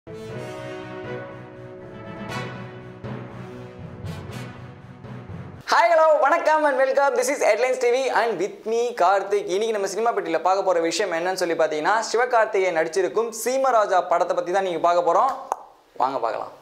hi hello வணக்கம் and welcome this is headlines TV and with me Karthik இன்னைக்கு நம்ம cinema பெட்டியில் பார்க்க போகிற விஷயம் என்னன்னு சொல்லி பார்த்தீங்கன்னா சிவகார்த்திகேயன் நடிச்சிருக்கும் சீமராஜா படத்தை பற்றி தான் நீங்கள் பார்க்க போகிறோம் வாங்க பார்க்கலாம்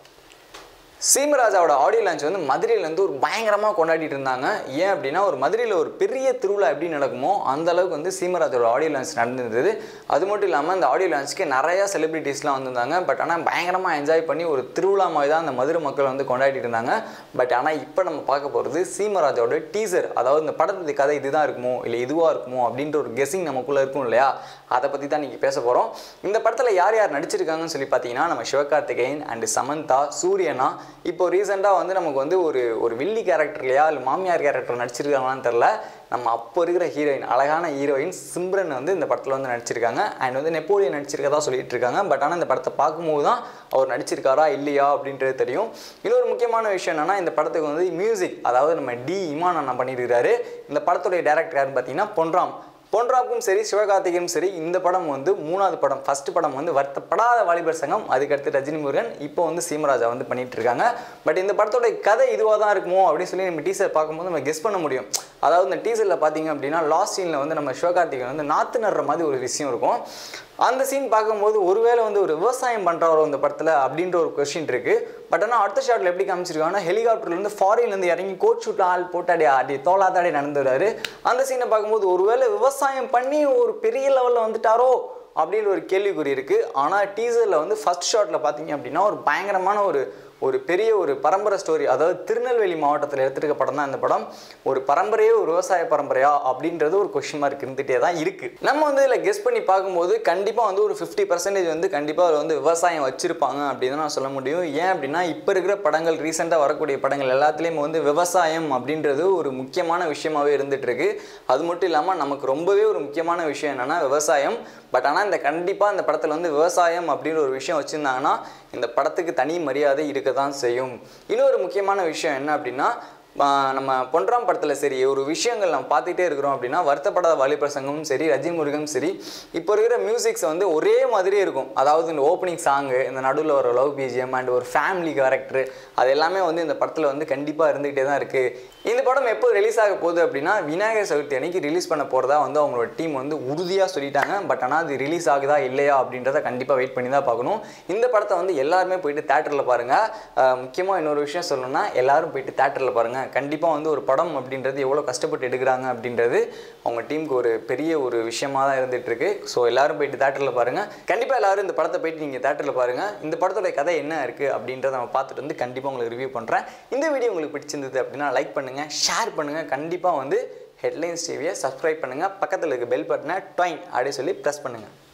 சீமராஜாவோட ஆடியோ லான்ச் வந்து மதுரையிலேருந்து ஒரு பயங்கரமாக கொண்டாடிட்டு இருந்தாங்க ஏன் அப்படின்னா ஒரு மதுரையில் ஒரு பெரிய திருவிழா எப்படி நடக்குமோ அந்த அளவுக்கு வந்து சீமராஜோட ஆடியோ லான்ச் நடந்திருந்தது அது மட்டும் இல்லாமல் அந்த ஆடியோ லான்ச்சுக்கு நிறையா செலிபிரிட்டிஸ்லாம் வந்திருந்தாங்க பட் ஆனால் பயங்கரமாக என்ஜாய் பண்ணி ஒரு திருவிழா மாதிரி தான் அந்த மதுரை மக்கள் வந்து கொண்டாடிட்டு இருந்தாங்க பட் ஆனால் இப்போ நம்ம பார்க்க போகிறது சீமராஜாவோட டீசர் அதாவது இந்த படத்துடைய கதை இதுதான் இருக்குமோ இல்லை இதுவாக இருக்குமோ அப்படின்ற ஒரு கெஸிங் நமக்குள்ளே இருக்கும் இல்லையா அதை பற்றி தான் நீங்கள் பேச போகிறோம் இந்த படத்தில் யார் யார் நடிச்சிருக்காங்கன்னு சொல்லி பார்த்தீங்கன்னா நம்ம சிவகார்த்திகேயன் அண்ட் சமந்தா சூரியனா இப்போ ரீசெண்டாக வந்து நமக்கு வந்து ஒரு ஒரு வில்லி கேரக்டர்லையா இல்லை மாமியார் கேரக்டர் நடிச்சிருக்காங்களான்னு தெரில நம்ம அப்போ இருக்கிற ஹீரோயின் அழகான ஹீரோயின் சிம்ரன் வந்து இந்த படத்தில் வந்து நடிச்சிருக்காங்க அண்ட் வந்து நெப்போலியன் நடிச்சிருக்கதா சொல்லிட்டு இருக்காங்க பட் ஆனால் இந்த படத்தை பார்க்கும்போது தான் அவர் நடிச்சிருக்காரா இல்லையா அப்படின்றது தெரியும் இன்னொரு முக்கியமான விஷயம் என்னன்னா இந்த படத்துக்கு வந்து மியூசிக் அதாவது நம்ம டி இமான் அண்ணா பண்ணியிருக்காரு இந்த படத்துடைய டேரக்டர் யாருன்னு பார்த்தீங்கன்னா பொன்ராம் பொன்ராப்பும் சரி சிவகார்த்திகேயும் சரி இந்த படம் வந்து மூணாவது படம் ஃபர்ஸ்ட் படம் வந்து வருத்தப்படாத வாலிபர் சங்கம் அதுக்கடுத்து ரஜினி முருகன் இப்போ வந்து சீமராஜா வந்து பண்ணிட்டு இருக்காங்க பட் இந்த படத்தோட கதை இதுவாக தான் இருக்குமோ அப்படின்னு சொல்லி நம்ம டீசர் பார்க்கும்போது நம்ம கெஸ் பண்ண முடியும் அதாவது இந்த டீசரில் பார்த்தீங்க அப்படின்னா லாஸ்ட் சீனில் வந்து நம்ம சிவகார்த்திகேயன் வந்து நாற்று நடுற மாதிரி ஒரு விஷயம் இருக்கும் அந்த சீன் பார்க்கும்போது ஒருவேளை வந்து ஒரு விவசாயம் பண்ணுறவரோ இந்த படத்தில் அப்படின்ற ஒரு கொஸ்டின் இருக்குது பட் ஆனால் அடுத்த ஷாட்டில் எப்படி காமிச்சிருக்காங்கன்னா ஹெலிகாப்டர்லேருந்து ஃபாரின்லேருந்து இறங்கி கோட் ஷூட்டில் ஆள் போட்டு அடி அடி தோலாத்தாடி நடந்துடுறாரு அந்த சீனை பார்க்கும்போது ஒருவேளை விவசாயம் பண்ணி ஒரு பெரிய லெவலில் வந்துட்டாரோ அப்படின்னு ஒரு கேள்விக்குறி இருக்குது ஆனால் டீசரில் வந்து ஃபஸ்ட் ஷாட்டில் பார்த்தீங்க அப்படின்னா ஒரு பயங்கரமான ஒரு ஒரு பெரிய ஒரு பரம்பரை ஸ்டோரி அதாவது திருநெல்வேலி மாவட்டத்தில் எடுத்துருக்க படம் தான் இந்த படம் ஒரு பரம்பரையே ஒரு விவசாய பரம்பரையா அப்படின்றது ஒரு கொஷின் மார்க் இருந்துகிட்டே தான் இருக்குது நம்ம வந்து இதில் கெஸ் பண்ணி பார்க்கும்போது கண்டிப்பாக வந்து ஒரு ஃபிஃப்டி பர்சன்டேஜ் வந்து கண்டிப்பாக அதில் வந்து விவசாயம் வச்சுருப்பாங்க அப்படின்னு தான் நான் சொல்ல முடியும் ஏன் அப்படின்னா இப்போ இருக்கிற படங்கள் ரீசெண்டாக வரக்கூடிய படங்கள் எல்லாத்துலேயும் வந்து விவசாயம் அப்படின்றது ஒரு முக்கியமான விஷயமாவே இருந்துட்டு இருக்கு அது மட்டும் இல்லாமல் நமக்கு ரொம்பவே ஒரு முக்கியமான விஷயம் என்னென்னா விவசாயம் பட் ஆனால் இந்த கண்டிப்பாக இந்த படத்தில் வந்து விவசாயம் அப்படின்ற ஒரு விஷயம் வச்சுருந்தாங்கன்னா இந்த படத்துக்கு தனி மரியாதை இருக்க தான் செய்யும் இன்னொரு முக்கியமான விஷயம் என்ன அப்படின்னா ஆஹ் நம்ம பொன்றாம் படத்தில் சரி ஒரு விஷயங்கள் நம்ம பார்த்துட்டே இருக்கிறோம் அப்படின்னா வருத்தப்படாத வாலிபர் சங்கமும் சரி ரஜினி முருகனும் சரி இப்போ இருக்கிற மியூசிக்ஸ் வந்து ஒரே மாதிரியே இருக்கும் அதாவது இந்த ஓப்பனிங் சாங்கு இந்த நடுவில் ஒரு லவ் பிஜிஎம் அண்ட் ஒரு ஃபேமிலி கேரக்டர் அது எல்லாமே வந்து இந்த படத்தில் வந்து கண்டிப்பாக இருந்துகிட்டே தான் இருக்குது இந்த படம் எப்போ ரிலீஸ் ஆக போகுது அப்படின்னா விநாயகர் சதுர்த்தி அன்னைக்கு ரிலீஸ் பண்ண போகிறதா வந்து அவங்களோட டீம் வந்து உறுதியாக சொல்லிட்டாங்க பட் ஆனால் அது ரிலீஸ் ஆகுதா இல்லையா அப்படின்றத கண்டிப்பாக வெயிட் பண்ணி தான் பார்க்கணும் இந்த படத்தை வந்து எல்லாருமே போயிட்டு தேட்டரில் பாருங்கள் முக்கியமாக இன்னொரு விஷயம் சொல்லணும்னா எல்லாரும் போயிட்டு தேட்டரில் பாருங்கள் கண்டிப்பாக வந்து ஒரு படம் அப்படின்றது எவ்வளோ கஷ்டப்பட்டு எடுக்கிறாங்க அப்படின்றது அவங்க டீமுக்கு ஒரு பெரிய ஒரு விஷயமா தான் இருந்துட்டு இருக்கு ஸோ எல்லாரும் போயிட்டு தேட்டரில் பாருங்கள் கண்டிப்பாக எல்லாரும் இந்த படத்தை போயிட்டு நீங்கள் தேட்டரில் பாருங்கள் இந்த படத்தோட கதை என்ன இருக்குது அப்படின்றத நம்ம பார்த்துட்டு வந்து கண்டிப்பாக உங்களுக்கு ரிவ்யூ பண்ணுறேன் இந்த வீடியோ உங்களுக்கு பிடிச்சிருந்தது அப்படின்னா லைக் பண்ணுங்கள் ஷேர் பண்ணுங்கள் கண்டிப்பாக வந்து ஹெட்லைன்ஸ் டிவியை சப்ஸ்கிரைப் பண்ணுங்கள் பக்கத்தில் இருக்க பெல் பட்டனை டாயின் அப்படின்னு சொல்லி ப்ரெஸ் பண்ணுங்கள்